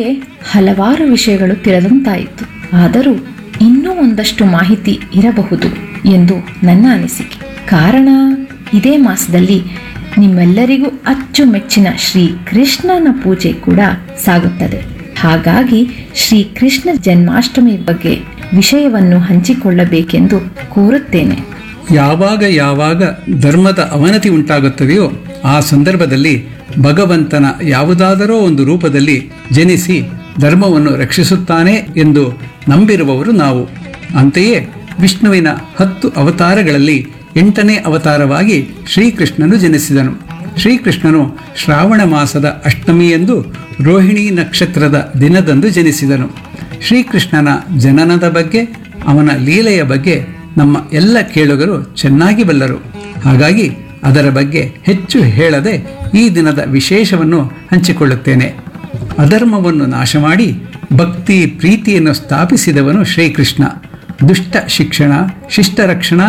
ನನಗೆ ಹಲವಾರು ವಿಷಯಗಳು ತಿಳಿದಂತಾಯಿತು ಆದರೂ ಇನ್ನೂ ಒಂದಷ್ಟು ಮಾಹಿತಿ ಇರಬಹುದು ಎಂದು ನನ್ನ ಅನಿಸಿಕೆ ಕಾರಣ ಇದೇ ಮಾಸದಲ್ಲಿ ನಿಮ್ಮೆಲ್ಲರಿಗೂ ಅಚ್ಚುಮೆಚ್ಚಿನ ಶ್ರೀ ಕೃಷ್ಣನ ಪೂಜೆ ಕೂಡ ಸಾಗುತ್ತದೆ ಹಾಗಾಗಿ ಶ್ರೀ ಕೃಷ್ಣ ಜನ್ಮಾಷ್ಟಮಿ ಬಗ್ಗೆ ವಿಷಯವನ್ನು ಹಂಚಿಕೊಳ್ಳಬೇಕೆಂದು ಕೋರುತ್ತೇನೆ ಯಾವಾಗ ಯಾವಾಗ ಧರ್ಮದ ಅವನತಿ ಉಂಟಾಗುತ್ತದೆಯೋ ಆ ಸಂದರ್ಭದಲ್ಲಿ ಭಗವಂತನ ಯಾವುದಾದರೋ ಒಂದು ರೂಪದಲ್ಲಿ ಜನಿಸಿ ಧರ್ಮವನ್ನು ರಕ್ಷಿಸುತ್ತಾನೆ ಎಂದು ನಂಬಿರುವವರು ನಾವು ಅಂತೆಯೇ ವಿಷ್ಣುವಿನ ಹತ್ತು ಅವತಾರಗಳಲ್ಲಿ ಎಂಟನೇ ಅವತಾರವಾಗಿ ಶ್ರೀಕೃಷ್ಣನು ಜನಿಸಿದನು ಶ್ರೀಕೃಷ್ಣನು ಶ್ರಾವಣ ಮಾಸದ ಅಷ್ಟಮಿಯಂದು ರೋಹಿಣಿ ನಕ್ಷತ್ರದ ದಿನದಂದು ಜನಿಸಿದನು ಶ್ರೀಕೃಷ್ಣನ ಜನನದ ಬಗ್ಗೆ ಅವನ ಲೀಲೆಯ ಬಗ್ಗೆ ನಮ್ಮ ಎಲ್ಲ ಕೇಳುಗರು ಚೆನ್ನಾಗಿ ಬಲ್ಲರು ಹಾಗಾಗಿ ಅದರ ಬಗ್ಗೆ ಹೆಚ್ಚು ಹೇಳದೆ ಈ ದಿನದ ವಿಶೇಷವನ್ನು ಹಂಚಿಕೊಳ್ಳುತ್ತೇನೆ ಅಧರ್ಮವನ್ನು ನಾಶ ಮಾಡಿ ಭಕ್ತಿ ಪ್ರೀತಿಯನ್ನು ಸ್ಥಾಪಿಸಿದವನು ಶ್ರೀಕೃಷ್ಣ ದುಷ್ಟ ಶಿಕ್ಷಣ ಶಿಷ್ಟ ರಕ್ಷಣಾ